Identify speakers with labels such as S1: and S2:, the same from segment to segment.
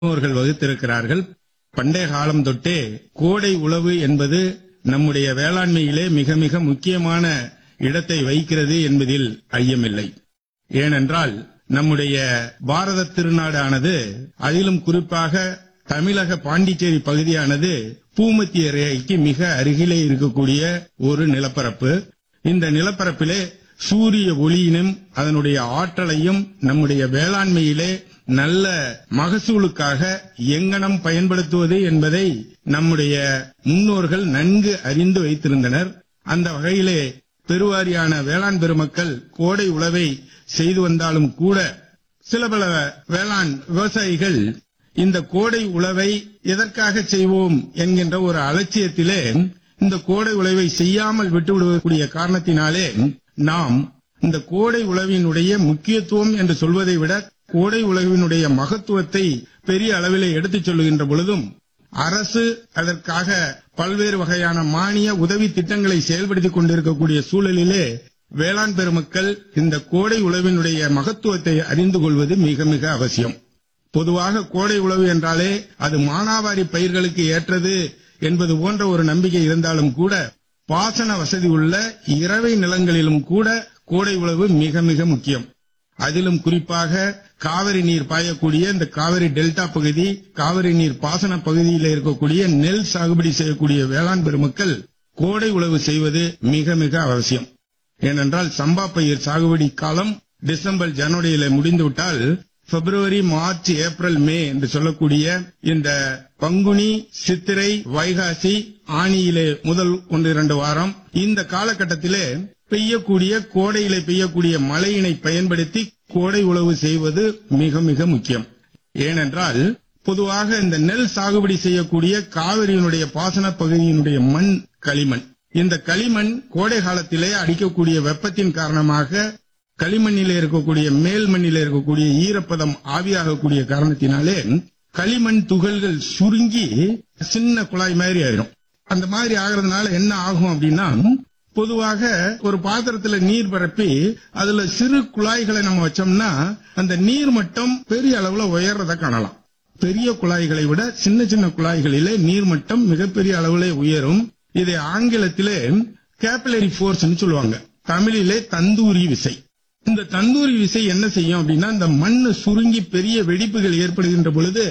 S1: முன்னோர்கள் வகுத்திருக்கிறார்கள் பண்டைய காலம் தொட்டே கோடை உழவு என்பது நம்முடைய வேளாண்மையிலே மிக மிக முக்கியமான இடத்தை வைக்கிறது என்பதில் ஐயமில்லை ஏனென்றால் நம்முடைய பாரத திருநாடானது அதிலும் குறிப்பாக தமிழக பாண்டிச்சேரி பகுதியானது பூமத்திய ரேகைக்கு மிக அருகிலே இருக்கக்கூடிய ஒரு நிலப்பரப்பு இந்த நிலப்பரப்பிலே சூரிய ஒளியினும் அதனுடைய ஆற்றலையும் நம்முடைய வேளாண்மையிலே நல்ல மகசூலுக்காக எங்கனம் பயன்படுத்துவது என்பதை நம்முடைய முன்னோர்கள் நன்கு அறிந்து வைத்திருந்தனர் அந்த வகையிலே பெருவாரியான வேளாண் பெருமக்கள் கோடை உழவை செய்து வந்தாலும் கூட சில பல வேளாண் விவசாயிகள் இந்த கோடை உழவை எதற்காக செய்வோம் என்கின்ற ஒரு அலட்சியத்திலே இந்த கோடை உழவை செய்யாமல் விட்டுவிடக்கூடிய காரணத்தினாலே நாம் இந்த கோடை உழவினுடைய முக்கியத்துவம் என்று சொல்வதை விட கோடை உழவினுடைய மகத்துவத்தை பெரிய அளவிலே எடுத்துச் சொல்லுகின்ற பொழுதும் அரசு அதற்காக பல்வேறு வகையான மானிய உதவி திட்டங்களை செயல்படுத்திக் கொண்டிருக்கக்கூடிய சூழலிலே வேளாண் பெருமக்கள் இந்த கோடை உழவினுடைய மகத்துவத்தை அறிந்து கொள்வது மிக மிக அவசியம் பொதுவாக கோடை உழவு என்றாலே அது மானாவாரி பயிர்களுக்கு ஏற்றது என்பது போன்ற ஒரு நம்பிக்கை இருந்தாலும் கூட பாசன வசதி உள்ள இரவை நிலங்களிலும் கூட கோடை உழவு மிக மிக முக்கியம் அதிலும் குறிப்பாக காவிரி நீர் பாயக்கூடிய இந்த காவிரி டெல்டா பகுதி காவிரி நீர் பாசன பகுதியில் இருக்கக்கூடிய நெல் சாகுபடி செய்யக்கூடிய வேளாண் பெருமக்கள் கோடை உழவு செய்வது மிக மிக அவசியம் ஏனென்றால் சம்பா பயிர் சாகுபடி காலம் டிசம்பர் ஜனவரியில முடிந்துவிட்டால் பிப்ரவரி மார்ச் ஏப்ரல் மே என்று சொல்லக்கூடிய இந்த பங்குனி சித்திரை வைகாசி ஆணியிலே முதல் ஒன்று இரண்டு வாரம் இந்த காலகட்டத்திலே பெய்யக்கூடிய கோடையிலே பெய்யக்கூடிய மழையினை பயன்படுத்தி கோடை உழவு செய்வது மிக மிக முக்கியம் ஏனென்றால் பொதுவாக இந்த நெல் சாகுபடி செய்யக்கூடிய காவிரியினுடைய பாசன பகுதியினுடைய மண் களிமண் இந்த களிமண் கோடை காலத்திலே அடிக்கக்கூடிய வெப்பத்தின் காரணமாக களிமண்ணிலே இருக்கக்கூடிய மேல் மண்ணிலே இருக்கக்கூடிய ஈரப்பதம் ஆவியாகக்கூடிய காரணத்தினாலே களிமண் துகள்கள் சுருங்கி சின்ன குழாய் மாதிரி ஆயிரும் அந்த மாதிரி ஆகிறதுனால என்ன ஆகும் அப்படின்னா பொதுவாக ஒரு பாத்திரத்துல நீர் பரப்பி அதுல சிறு குழாய்களை நம்ம வச்சோம்னா அந்த நீர் மட்டம் பெரிய அளவுல உயர்றத காணலாம் பெரிய குழாய்களை விட சின்ன சின்ன குழாய்களிலே நீர் மட்டம் மிகப்பெரிய அளவுல உயரும் இதை ஆங்கிலத்திலே கேபிலரி போர்ஸ் சொல்லுவாங்க தமிழிலே தந்தூரி விசை இந்த தந்தூரி விசை என்ன செய்யும் அப்படின்னா இந்த மண்ணு சுருங்கி பெரிய வெடிப்புகள் ஏற்படுகின்ற பொழுது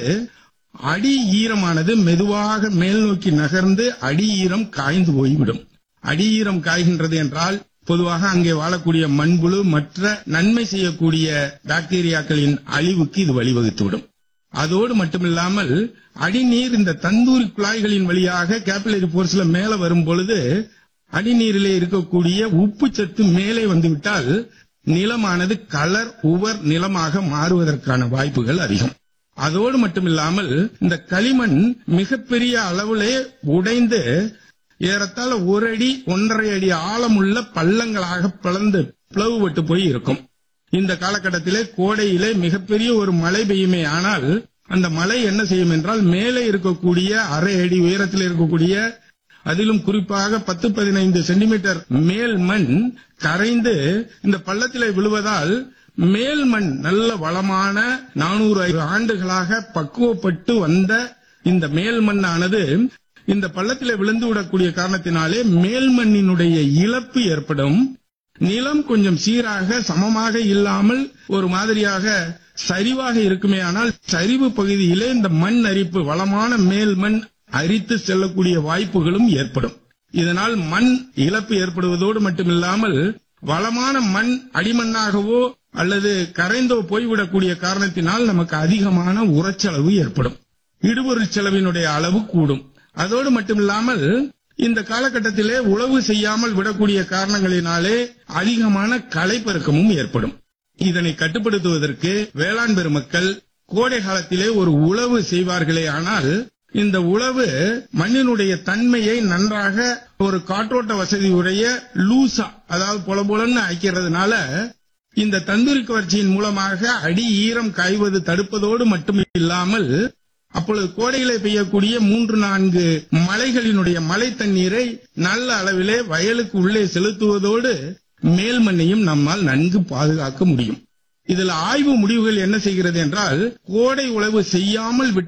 S1: அடி ஈரமானது மெதுவாக மேல் நோக்கி நகர்ந்து அடி ஈரம் காய்ந்து போய்விடும் அடி ஈரம் காய்கின்றது என்றால் பொதுவாக அங்கே வாழக்கூடிய மண்புழு மற்ற நன்மை செய்யக்கூடிய பாக்டீரியாக்களின் அழிவுக்கு இது வழிவகுத்துவிடும் அதோடு மட்டுமில்லாமல் அடிநீர் இந்த தந்தூரி குழாய்களின் வழியாக கேபிலரி போர்ஸ்ல மேல வரும் பொழுது அடிநீரிலே இருக்கக்கூடிய உப்பு சத்து மேலே வந்துவிட்டால் நிலமானது கலர் உவர் நிலமாக மாறுவதற்கான வாய்ப்புகள் அதிகம் அதோடு மட்டுமில்லாமல் இந்த களிமண் மிகப்பெரிய அளவிலே உடைந்து ஏறத்தாழ ஒரு அடி ஒன்றரை அடி ஆழமுள்ள பள்ளங்களாக பிளந்து பிளவுபட்டு போய் இருக்கும் இந்த காலகட்டத்திலே கோடையிலே மிகப்பெரிய ஒரு மழை பெய்யுமே ஆனால் அந்த மழை என்ன செய்யும் என்றால் மேலே இருக்கக்கூடிய அரை அடி உயரத்தில் இருக்கக்கூடிய அதிலும் குறிப்பாக பத்து பதினைந்து சென்டிமீட்டர் மேல் மண் கரைந்து இந்த பள்ளத்திலே விழுவதால் மேல் மண் நல்ல வளமான நானூறு ஆண்டுகளாக பக்குவப்பட்டு வந்த இந்த மேல் மண்ணானது இந்த பள்ளத்திலே விழுந்து விடக்கூடிய காரணத்தினாலே மேல் மண்ணினுடைய இழப்பு ஏற்படும் நிலம் கொஞ்சம் சீராக சமமாக இல்லாமல் ஒரு மாதிரியாக சரிவாக இருக்குமே ஆனால் சரிவு பகுதியிலே இந்த மண் அரிப்பு வளமான மேல் மண் அரித்து செல்லக்கூடிய வாய்ப்புகளும் ஏற்படும் இதனால் மண் இழப்பு ஏற்படுவதோடு மட்டுமில்லாமல் வளமான மண் அடிமண்ணாகவோ அல்லது கரைந்தோ போய்விடக்கூடிய காரணத்தினால் நமக்கு அதிகமான உரச்செலவு ஏற்படும் இடுபொருள் செலவினுடைய அளவு கூடும் அதோடு மட்டுமில்லாமல் இந்த காலகட்டத்திலே உழவு செய்யாமல் விடக்கூடிய காரணங்களினாலே அதிகமான களைப்பெருக்கமும் ஏற்படும் இதனை கட்டுப்படுத்துவதற்கு வேளாண் பெருமக்கள் கோடை காலத்திலே ஒரு உழவு செய்வார்களே ஆனால் இந்த உழவு மண்ணினுடைய தன்மையை நன்றாக ஒரு காற்றோட்ட வசதியுடைய லூசா அதாவது பொல பொலன்னு ஆக்கிறதுனால இந்த தந்தூரி கவர்ச்சியின் மூலமாக அடி ஈரம் காய்வது தடுப்பதோடு மட்டும் இல்லாமல் அப்பொழுது கோடையிலே பெய்யக்கூடிய மூன்று நான்கு மலைகளினுடைய மழை தண்ணீரை நல்ல அளவிலே வயலுக்கு உள்ளே செலுத்துவதோடு மேல் மண்ணையும் நம்மால் நன்கு பாதுகாக்க முடியும் இதுல ஆய்வு முடிவுகள் என்ன செய்கிறது என்றால் கோடை உழவு செய்யாமல் விட்டு